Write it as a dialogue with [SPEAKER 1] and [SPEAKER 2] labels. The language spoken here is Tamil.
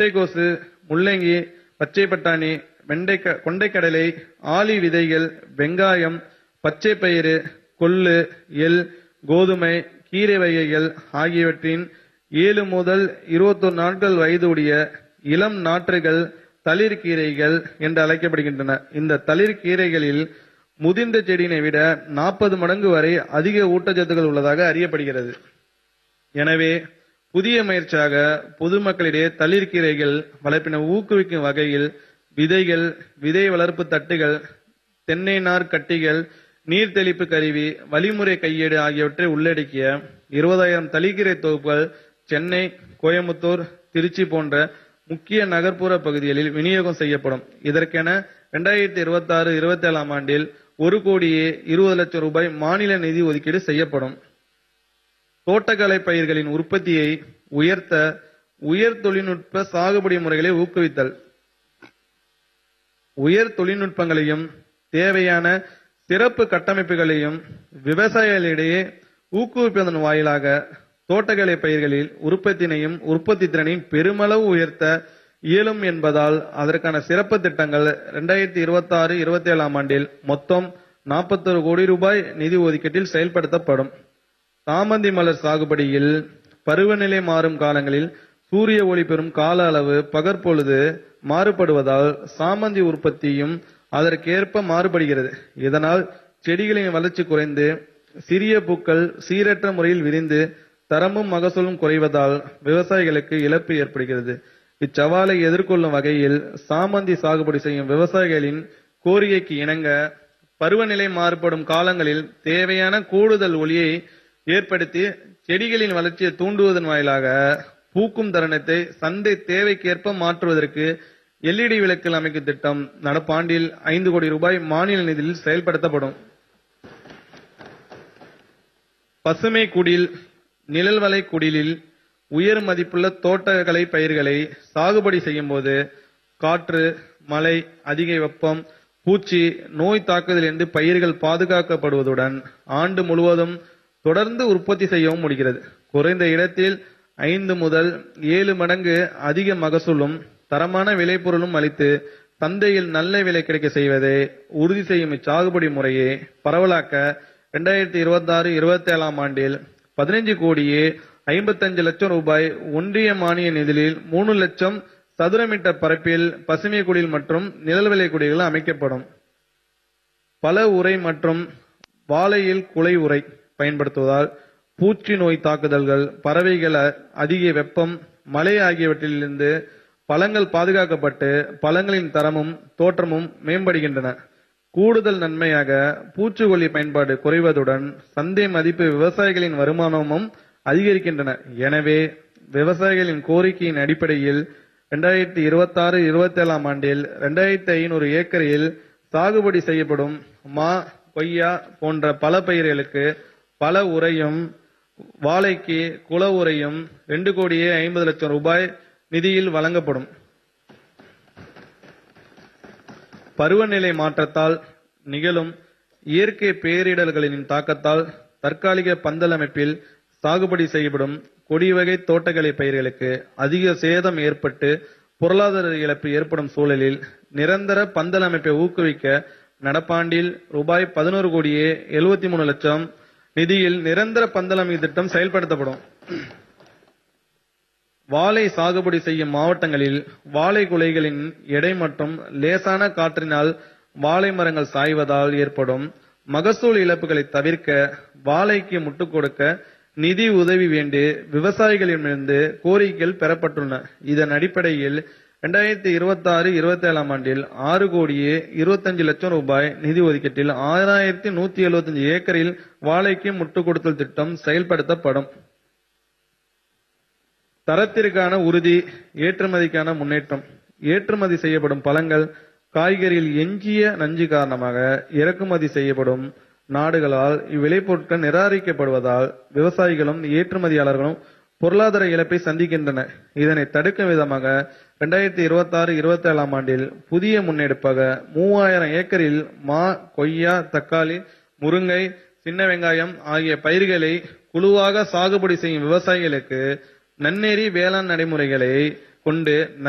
[SPEAKER 1] முட்டைக்கோசு முள்ளங்கி பச்சை பட்டாணி வெண்டைக்க கொண்டைக்கடலை ஆளி விதைகள் வெங்காயம் பச்சை பயிறு கொள்ளு எள் கோதுமை கீரை வகைகள் ஆகியவற்றின் ஏழு முதல் இருபத்தொரு நாட்கள் வயதுடைய இளம் நாற்றுகள் தளிர்கீரைகள் என்று அழைக்கப்படுகின்றன இந்த தளிர்கீரைகளில் முதிர்ந்த செடியினை விட நாற்பது மடங்கு வரை அதிக ஊட்டச்சத்துக்கள் உள்ளதாக அறியப்படுகிறது எனவே புதிய முயற்சியாக பொதுமக்களிடையே தளிர்கீரைகள் வளர்ப்பினை ஊக்குவிக்கும் வகையில் விதைகள் விதை வளர்ப்பு தட்டுகள் தென்னை நார் கட்டிகள் நீர் தெளிப்பு கருவி வழிமுறை கையேடு ஆகியவற்றை உள்ளடக்கிய இருபதாயிரம் தளிர்கீரை தொகுப்புகள் சென்னை கோயம்புத்தூர் திருச்சி போன்ற முக்கிய நகர்ப்புற பகுதிகளில் விநியோகம் செய்யப்படும் இதற்கென இரண்டாயிரத்தி இருபத்தி ஆறு இருபத்தி ஏழாம் ஆண்டில் ஒரு கோடியே இருபது லட்சம் ரூபாய் மாநில நிதி ஒதுக்கீடு செய்யப்படும் தோட்டக்கலை பயிர்களின் உற்பத்தியை உயர்த்த உயர் தொழில்நுட்ப சாகுபடி முறைகளை ஊக்குவித்தல் உயர் தொழில்நுட்பங்களையும் தேவையான சிறப்பு கட்டமைப்புகளையும் விவசாயிகளிடையே ஊக்குவிப்பதன் வாயிலாக தோட்டக்கலை பயிர்களில் உற்பத்தினையும் உற்பத்தி திறனையும் பெருமளவு உயர்த்த இயலும் என்பதால் அதற்கான சிறப்பு திட்டங்கள் இரண்டாயிரத்தி இருபத்தி ஆறு இருபத்தி ஏழாம் ஆண்டில் மொத்தம் நாற்பத்தொரு கோடி ரூபாய் நிதி ஒதுக்கீட்டில் செயல்படுத்தப்படும் சாமந்தி மலர் சாகுபடியில் பருவநிலை மாறும் காலங்களில் சூரிய ஒளி பெறும் கால அளவு பகற்பொழுது மாறுபடுவதால் சாமந்தி உற்பத்தியும் அதற்கேற்ப மாறுபடுகிறது இதனால் செடிகளின் வளர்ச்சி குறைந்து சிறிய பூக்கள் சீரற்ற முறையில் விரிந்து தரமும் மகசூலும் குறைவதால் விவசாயிகளுக்கு இழப்பு ஏற்படுகிறது இச்சவாலை எதிர்கொள்ளும் வகையில் சாமந்தி சாகுபடி செய்யும் விவசாயிகளின் கோரிக்கைக்கு இணங்க பருவநிலை மாறுபடும் காலங்களில் தேவையான கூடுதல் ஒளியை ஏற்படுத்தி செடிகளின் வளர்ச்சியை தூண்டுவதன் வாயிலாக பூக்கும் தருணத்தை சந்தை தேவைக்கேற்ப மாற்றுவதற்கு எல்இடி விளக்குகள் அமைக்கும் திட்டம் நடப்பாண்டில் ஐந்து கோடி ரூபாய் மாநில நிதியில் செயல்படுத்தப்படும் பசுமை குடில் நிழல்வலை குடிலில் உயர் மதிப்புள்ள தோட்டக்கலை பயிர்களை சாகுபடி செய்யும் போது காற்று மழை அதிக வெப்பம் பூச்சி நோய் தாக்குதலிருந்து பயிர்கள் பாதுகாக்கப்படுவதுடன் ஆண்டு முழுவதும் தொடர்ந்து உற்பத்தி செய்யவும் முடிகிறது குறைந்த இடத்தில் ஐந்து முதல் ஏழு மடங்கு அதிக மகசூலும் தரமான விளைபொருளும் அளித்து சந்தையில் நல்ல விலை கிடைக்க செய்வதை உறுதி செய்யும் இச்சாகுபடி முறையை பரவலாக்க இரண்டாயிரத்தி இருபத்தி ஆறு இருபத்தி ஏழாம் ஆண்டில் பதினைஞ்சு கோடியே ஐம்பத்தஞ்சு லட்சம் ரூபாய் ஒன்றிய மானிய நிதியில் மூணு லட்சம் சதுர மீட்டர் பரப்பில் பசுமை குடில் மற்றும் நிழல்விலை குடில்கள் அமைக்கப்படும் பல உரை மற்றும் வாழையில் குலை உரை பயன்படுத்துவதால் பூச்சி நோய் தாக்குதல்கள் பறவைகள் அ- அதிக வெப்பம் மழை ஆகியவற்றிலிருந்து பழங்கள் பாதுகாக்கப்பட்டு பழங்களின் தரமும் தோற்றமும் மேம்படுகின்றன கூடுதல் நன்மையாக பூச்சிக்கொல்லி பயன்பாடு குறைவதுடன் சந்தை மதிப்பு விவசாயிகளின் வருமானமும் அதிகரிக்கின்றன எனவே விவசாயிகளின் கோரிக்கையின் அடிப்படையில் இரண்டாயிரத்தி இருபத்தி ஆறு இருபத்தி ஏழாம் ஆண்டில் இரண்டாயிரத்தி ஐநூறு ஏக்கரில் சாகுபடி செய்யப்படும் மா கொய்யா போன்ற பல பயிர்களுக்கு பல உரையும் வாழைக்கு குல உரையும் ரெண்டு கோடியே ஐம்பது லட்சம் ரூபாய் நிதியில் வழங்கப்படும் பருவநிலை மாற்றத்தால் நிகழும் இயற்கை பேரிடர்களின் தாக்கத்தால் தற்காலிக பந்தல் அமைப்பில் சாகுபடி செய்யப்படும் கொடி வகை தோட்டக்கலை பயிர்களுக்கு அதிக சேதம் ஏற்பட்டு பொருளாதார இழப்பு ஏற்படும் சூழலில் நிரந்தர பந்தல் அமைப்பை ஊக்குவிக்க நடப்பாண்டில் ரூபாய் பதினோரு கோடியே எழுபத்தி மூணு லட்சம் நிதியில் நிரந்தர பந்தல் அமைப்பு திட்டம் செயல்படுத்தப்படும் வாழை சாகுபடி செய்யும் மாவட்டங்களில் வாழை குலைகளின் எடை மற்றும் லேசான காற்றினால் வாழை மரங்கள் சாய்வதால் ஏற்படும் மகசூல் இழப்புகளை தவிர்க்க வாழைக்கு முட்டுக் கொடுக்க நிதி உதவி வேண்டி விவசாயிகளிடமிருந்து கோரிக்கைகள் பெறப்பட்டுள்ளன இதன் அடிப்படையில் இரண்டாயிரத்தி இருபத்தி ஆறு இருபத்தி ஏழாம் ஆண்டில் ஆறு கோடியே இருபத்தஞ்சு லட்சம் ரூபாய் நிதி ஒதுக்கீட்டில் ஆறாயிரத்தி நூத்தி எழுபத்தஞ்சு ஏக்கரில் வாழைக்கு முட்டுக் கொடுத்தல் திட்டம் செயல்படுத்தப்படும் தரத்திற்கான உறுதி ஏற்றுமதிக்கான முன்னேற்றம் ஏற்றுமதி செய்யப்படும் பழங்கள் காய்கறியில் எஞ்சிய நஞ்சு காரணமாக இறக்குமதி செய்யப்படும் நாடுகளால் இவ்விளைபொருட்கள் நிராகரிக்கப்படுவதால் விவசாயிகளும் ஏற்றுமதியாளர்களும் பொருளாதார இழப்பை சந்திக்கின்றன இதனை தடுக்கும் விதமாக இரண்டாயிரத்தி இருபத்தி ஆறு இருபத்தி ஏழாம் ஆண்டில் புதிய முன்னெடுப்பாக மூவாயிரம் ஏக்கரில் மா கொய்யா தக்காளி முருங்கை சின்ன வெங்காயம் ஆகிய பயிர்களை குழுவாக சாகுபடி செய்யும் விவசாயிகளுக்கு நன்னெறி வேளாண் நடைமுறைகளை கொண்டு